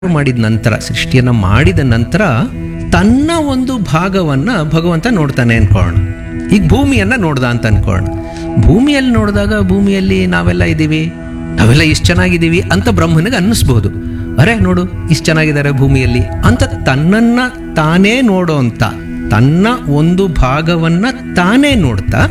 ಮಾಡಿದ ನಂತರ ಸೃಷ್ಟಿಯನ್ನ ಮಾಡಿದ ನಂತರ ತನ್ನ ಒಂದು ಭಾಗವನ್ನ ಭಗವಂತ ನೋಡ್ತಾನೆ ಅನ್ಕೋಣ ಈಗ ಭೂಮಿಯನ್ನ ನೋಡ್ದ ಅಂತ ಅನ್ಕೋಣ ಭೂಮಿಯಲ್ಲಿ ನೋಡಿದಾಗ ಭೂಮಿಯಲ್ಲಿ ನಾವೆಲ್ಲ ಇದ್ದೀವಿ ನಾವೆಲ್ಲ ಇಷ್ಟು ಚೆನ್ನಾಗಿದ್ದೀವಿ ಅಂತ ಬ್ರಹ್ಮನಿಗೆ ಅನ್ನಿಸ್ಬಹುದು ಅರೆ ನೋಡು ಇಷ್ಟು ಚೆನ್ನಾಗಿದ್ದಾರೆ ಭೂಮಿಯಲ್ಲಿ ಅಂತ ತನ್ನನ್ನ ತಾನೇ ನೋಡೋ ಅಂತ ತನ್ನ ಒಂದು ಭಾಗವನ್ನ ತಾನೇ ನೋಡ್ತಾ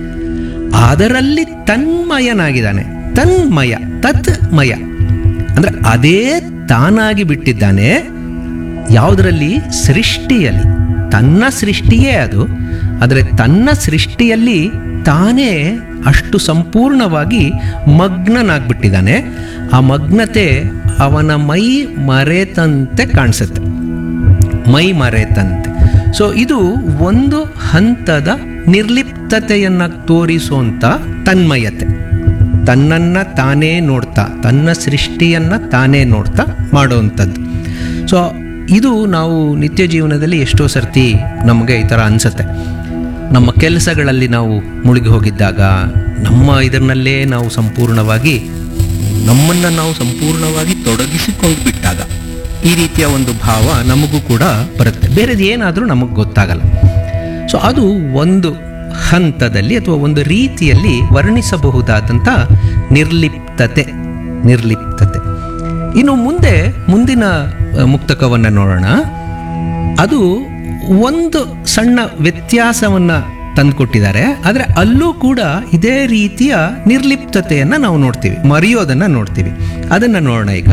ಅದರಲ್ಲಿ ತನ್ಮಯನಾಗಿದ್ದಾನೆ ತನ್ಮಯ ತತ್ಮಯ ಅಂದ್ರೆ ಅದೇ ತಾನಾಗಿ ಬಿಟ್ಟಿದ್ದಾನೆ ಯಾವುದರಲ್ಲಿ ಸೃಷ್ಟಿಯಲ್ಲಿ ತನ್ನ ಸೃಷ್ಟಿಯೇ ಅದು ಆದರೆ ತನ್ನ ಸೃಷ್ಟಿಯಲ್ಲಿ ತಾನೇ ಅಷ್ಟು ಸಂಪೂರ್ಣವಾಗಿ ಮಗ್ನನಾಗ್ಬಿಟ್ಟಿದ್ದಾನೆ ಆ ಮಗ್ನತೆ ಅವನ ಮೈ ಮರೆತಂತೆ ಕಾಣಿಸುತ್ತೆ ಮೈ ಮರೆತಂತೆ ಸೊ ಇದು ಒಂದು ಹಂತದ ನಿರ್ಲಿಪ್ತತೆಯನ್ನ ತೋರಿಸುವಂತ ತನ್ಮಯತೆ ತನ್ನನ್ನ ತಾನೇ ನೋಡ್ತಾ ತನ್ನ ಸೃಷ್ಟಿಯನ್ನ ತಾನೇ ನೋಡ್ತಾ ಮಾಡುವಂಥದ್ದು ಸೊ ಇದು ನಾವು ನಿತ್ಯ ಜೀವನದಲ್ಲಿ ಎಷ್ಟೋ ಸರ್ತಿ ನಮಗೆ ಈ ಥರ ಅನಿಸುತ್ತೆ ನಮ್ಮ ಕೆಲಸಗಳಲ್ಲಿ ನಾವು ಮುಳುಗಿ ಹೋಗಿದ್ದಾಗ ನಮ್ಮ ಇದರಲ್ಲೇ ನಾವು ಸಂಪೂರ್ಣವಾಗಿ ನಮ್ಮನ್ನು ನಾವು ಸಂಪೂರ್ಣವಾಗಿ ತೊಡಗಿಸಿಕೊಂಡು ಬಿಟ್ಟಾಗ ಈ ರೀತಿಯ ಒಂದು ಭಾವ ನಮಗೂ ಕೂಡ ಬರುತ್ತೆ ಬೇರೆದು ಏನಾದರೂ ನಮಗೆ ಗೊತ್ತಾಗಲ್ಲ ಸೊ ಅದು ಒಂದು ಹಂತದಲ್ಲಿ ಅಥವಾ ಒಂದು ರೀತಿಯಲ್ಲಿ ವರ್ಣಿಸಬಹುದಾದಂಥ ನಿರ್ಲಿಪ್ತತೆ ನಿರ್ಲಿಪ್ತತೆ ಇನ್ನು ಮುಂದೆ ಮುಂದಿನ ಆ, ಮುಕ್ತಕವನ್ನು ನೋಡೋಣ ಅದು ಒಂದು ಸಣ್ಣ ವ್ಯತ್ಯಾಸವನ್ನ ತಂದುಕೊಟ್ಟಿದ್ದಾರೆ ಆದರೆ ಅಲ್ಲೂ ಕೂಡ ಇದೇ ರೀತಿಯ ನಿರ್ಲಿಪ್ತತೆಯನ್ನ ನಾವು ನೋಡ್ತೀವಿ ಮರೆಯೋದನ್ನ ನೋಡ್ತೀವಿ ಅದನ್ನ ನೋಡೋಣ ಈಗ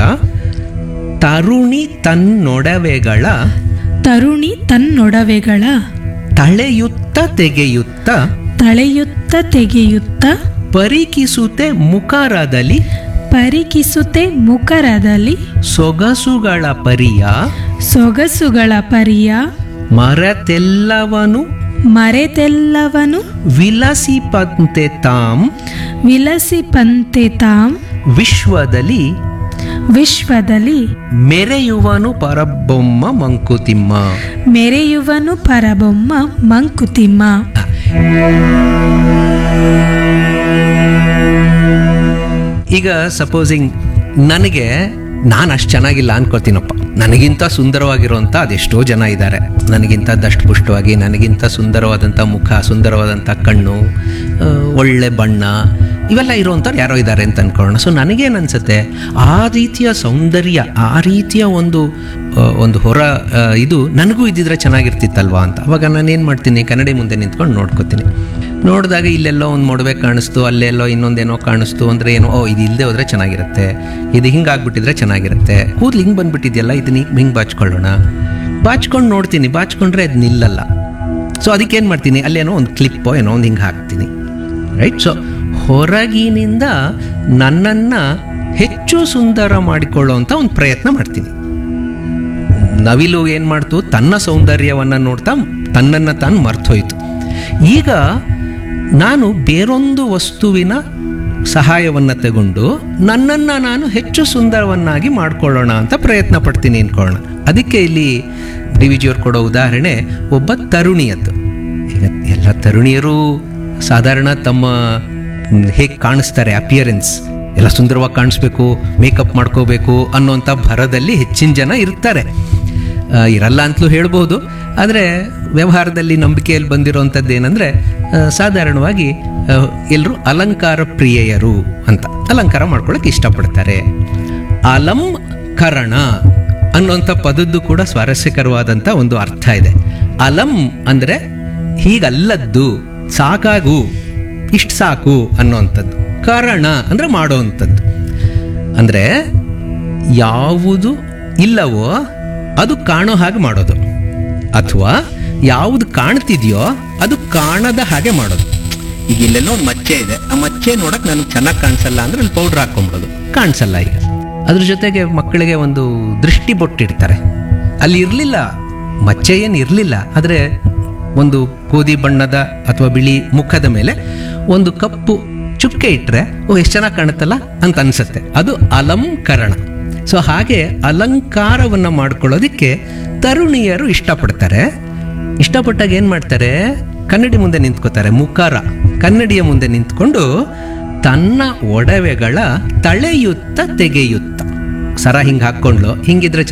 ತರುಣಿ ತನ್ನೊಡವೆಗಳ ತರುಣಿ ತನ್ನೊಡವೆಗಳ ತಳೆಯುತ್ತ ತೆಗೆಯುತ್ತ ತಳೆಯುತ್ತ ತೆಗೆಯುತ್ತ ಪರಿಕಿಸುತ್ತೆ ಮುಖರದಲ್ಲಿ ಪರಿಕಿಸುತ್ತೆ ಮುಖರದಲ್ಲಿ ಸೊಗಸುಗಳ ಪರಿಯ ಸೊಗಸುಗಳ ಪರಿಯ ಮರತೆಲ್ಲವನು ಮರೆತೆಲ್ಲವನು ವಿಲಸಿಪಂತೆ ತಾಂ ವಿಲಸಿಪಂತೆ ತಾಂ ವಿಶ್ವದಲ್ಲಿ ವಿಶ್ವದಲ್ಲಿ ಮೆರೆಯುವನು ಪರಬೊಮ್ಮ ಮಂಕುತಿಮ್ಮ ಮೆರೆಯುವನು ಪರಬೊಮ್ಮ ಮಂಕುತಿಮ್ಮ ಈಗ ಸಪೋಸಿಂಗ್ ನನಗೆ ನಾನು ಅಷ್ಟು ಚೆನ್ನಾಗಿಲ್ಲ ಅನ್ಕೋತೀನಪ್ಪ ನನಗಿಂತ ಸುಂದರವಾಗಿರುವಂಥ ಅದೆಷ್ಟೋ ಜನ ಇದ್ದಾರೆ ನನಗಿಂತ ದಷ್ಟಪುಷ್ಟವಾಗಿ ನನಗಿಂತ ಸುಂದರವಾದಂಥ ಮುಖ ಸುಂದರವಾದಂಥ ಕಣ್ಣು ಆ, ಒಳ್ಳೆ ಬಣ್ಣ ಇವೆಲ್ಲ ಇರುವಂಥವ್ರು ಯಾರೋ ಇದ್ದಾರೆ ಅಂತ ಅನ್ಕೊಳ್ಳೋಣ ಸೊ ನನಗೇನು ಅನ್ಸುತ್ತೆ ಆ ರೀತಿಯ ಸೌಂದರ್ಯ ಆ ರೀತಿಯ ಒಂದು ಆ, ಒಂದು ಹೊರ ಆ, ಇದು ನನಗೂ ಇದ್ದಿದ್ರೆ ಚೆನ್ನಾಗಿರ್ತಿತ್ತಲ್ವಾ ಅಂತ ಅವಾಗ ನಾನು ಏನು ಮಾಡ್ತೀನಿ ಕನ್ನಡಿ ಮುಂದೆ ನಿಂತ್ಕೊಂಡು ನೋಡ್ಕೋತೀನಿ ನೋಡಿದಾಗ ಇಲ್ಲೆಲ್ಲೋ ಒಂದು ಮೊಡವೆ ಕಾಣಿಸ್ತು ಅಲ್ಲೆಲ್ಲೋ ಇನ್ನೊಂದೇನೋ ಕಾಣಿಸ್ತು ಅಂದರೆ ಏನೋ ಓ ಇದು ಇಲ್ಲದೆ ಹೋದ್ರೆ ಚೆನ್ನಾಗಿರುತ್ತೆ ಇದು ಹಿಂಗಾಗ್ಬಿಟ್ಟಿದ್ರೆ ಚೆನ್ನಾಗಿರುತ್ತೆ ಕೂದಲು ಹಿಂಗೆ ಬಂದ್ಬಿಟ್ಟಿದೆಯಲ್ಲ ಇದನ್ನ ಹಿಂಗೆ ಹಿಂಗೆ ಬಾಚ್ಕೊಳ್ಳೋಣ ಬಾಚ್ಕೊಂಡು ನೋಡ್ತೀನಿ ಬಾಚ್ಕೊಂಡ್ರೆ ಅದು ನಿಲ್ಲಲ್ಲ ಸೊ ಅದಕ್ಕೇನು ಮಾಡ್ತೀನಿ ಅಲ್ಲೇನೋ ಒಂದು ಕ್ಲಿಪ್ಪೋ ಏನೋ ಒಂದು ಹಿಂಗೆ ಹಾಕ್ತೀನಿ ರೈಟ್ ಸೊ ಹೊರಗಿನಿಂದ ನನ್ನನ್ನು ಹೆಚ್ಚು ಸುಂದರ ಮಾಡಿಕೊಳ್ಳುವಂಥ ಒಂದು ಪ್ರಯತ್ನ ಮಾಡ್ತೀನಿ ನವಿಲು ಏನು ಮಾಡ್ತು ತನ್ನ ಸೌಂದರ್ಯವನ್ನು ನೋಡ್ತಾ ತನ್ನನ್ನು ತಾನು ಮರ್ತೋಯ್ತು ಈಗ ನಾನು ಬೇರೊಂದು ವಸ್ತುವಿನ ಸಹಾಯವನ್ನು ತಗೊಂಡು ನನ್ನನ್ನು ನಾನು ಹೆಚ್ಚು ಸುಂದರವನ್ನಾಗಿ ಮಾಡ್ಕೊಳ್ಳೋಣ ಅಂತ ಪ್ರಯತ್ನ ಪಡ್ತೀನಿ ಅನ್ಕೊಳ್ಳೋಣ ಅದಕ್ಕೆ ಇಲ್ಲಿ ಡಿ ವಿ ಜಿಯವ್ರು ಕೊಡೋ ಉದಾಹರಣೆ ಒಬ್ಬ ತರುಣಿಯದ್ದು ಈಗ ಎಲ್ಲ ತರುಣಿಯರು ಸಾಧಾರಣ ತಮ್ಮ ಹೇಗೆ ಕಾಣಿಸ್ತಾರೆ ಅಪಿಯರೆನ್ಸ್ ಎಲ್ಲ ಸುಂದರವಾಗಿ ಕಾಣಿಸ್ಬೇಕು ಮೇಕಪ್ ಮಾಡ್ಕೋಬೇಕು ಅನ್ನೋಂಥ ಭರದಲ್ಲಿ ಹೆಚ್ಚಿನ ಜನ ಇರ್ತಾರೆ ಆ, ಇರಲ್ಲ ಅಂತಲೂ ಹೇಳ್ಬೋದು ಆದರೆ ವ್ಯವಹಾರದಲ್ಲಿ ನಂಬಿಕೆಯಲ್ಲಿ ಬಂದಿರೋವಂಥದ್ದು ಏನಂದರೆ ಸಾಧಾರಣವಾಗಿ ಎಲ್ಲರೂ ಅಲಂಕಾರ ಪ್ರಿಯೆಯರು ಅಂತ ಅಲಂಕಾರ ಮಾಡ್ಕೊಳ್ಳೋಕೆ ಇಷ್ಟಪಡ್ತಾರೆ ಅಲಂಕರಣ ಅನ್ನೋಂಥ ಪದದ್ದು ಕೂಡ ಸ್ವಾರಸ್ಯಕರವಾದಂಥ ಒಂದು ಅರ್ಥ ಇದೆ ಅಲಂ ಅಂದರೆ ಹೀಗಲ್ಲದ್ದು ಸಾಕಾಗು ಇಷ್ಟು ಸಾಕು ಅನ್ನೋವಂಥದ್ದು ಕಾರಣ ಅಂದರೆ ಮಾಡೋವಂಥದ್ದು ಅಂದರೆ ಯಾವುದು ಇಲ್ಲವೋ ಅದು ಕಾಣೋ ಹಾಗೆ ಮಾಡೋದು ಅಥವಾ ಯಾವುದು ಕಾಣ್ತಿದೆಯೋ ಅದು ಕಾಣದ ಹಾಗೆ ಮಾಡೋದು ಈಗ ಇಲ್ಲೆಲ್ಲೋ ಒಂದು ಮಚ್ಚೆ ಇದೆ ಆ ಮಚ್ಚೆ ನೋಡಕ್ ನನಗೆ ಚೆನ್ನಾಗಿ ಕಾಣಿಸಲ್ಲ ಅಂದ್ರೆ ಅಲ್ಲಿ ಪೌಡ್ರ್ ಹಾಕೊಂಡ್ಬಿಡೋದು ಕಾಣಿಸಲ್ಲ ಈಗ ಅದ್ರ ಜೊತೆಗೆ ಮಕ್ಕಳಿಗೆ ಒಂದು ದೃಷ್ಟಿ ಬೊಟ್ಟಿಡ್ತಾರೆ ಅಲ್ಲಿ ಇರಲಿಲ್ಲ ಮಚ್ಚೆ ಏನು ಇರಲಿಲ್ಲ ಆದರೆ ಒಂದು ಗೋಧಿ ಬಣ್ಣದ ಅಥವಾ ಬಿಳಿ ಮುಖದ ಮೇಲೆ ಒಂದು ಕಪ್ಪು ಚುಕ್ಕೆ ಇಟ್ಟರೆ ಓ ಎಷ್ಟು ಚೆನ್ನಾಗಿ ಕಾಣುತ್ತಲ್ಲ ಅಂತ ಅನ್ಸುತ್ತೆ ಅದು ಅಲಂಕರಣ ಸೊ ಹಾಗೆ ಅಲಂಕಾರವನ್ನು ಮಾಡ್ಕೊಳ್ಳೋದಕ್ಕೆ ತರುಣಿಯರು ಇಷ್ಟಪಡ್ತಾರೆ ಇಷ್ಟಪಟ್ಟಾಗ ಏನು ಮಾಡ್ತಾರೆ ಕನ್ನಡಿ ಮುಂದೆ ನಿಂತ್ಕೋತಾರೆ ಮುಖಾರ ಕನ್ನಡಿಯ ಮುಂದೆ ನಿಂತ್ಕೊಂಡು ತನ್ನ ಒಡವೆಗಳ ತಳೆಯುತ್ತ ತೆಗೆಯುತ್ತ ಸರ ಹಿಂಗೆ ಹಾಕ್ಕೊಂಡ್ಲು ಹಿಂಗಿದ್ರೆ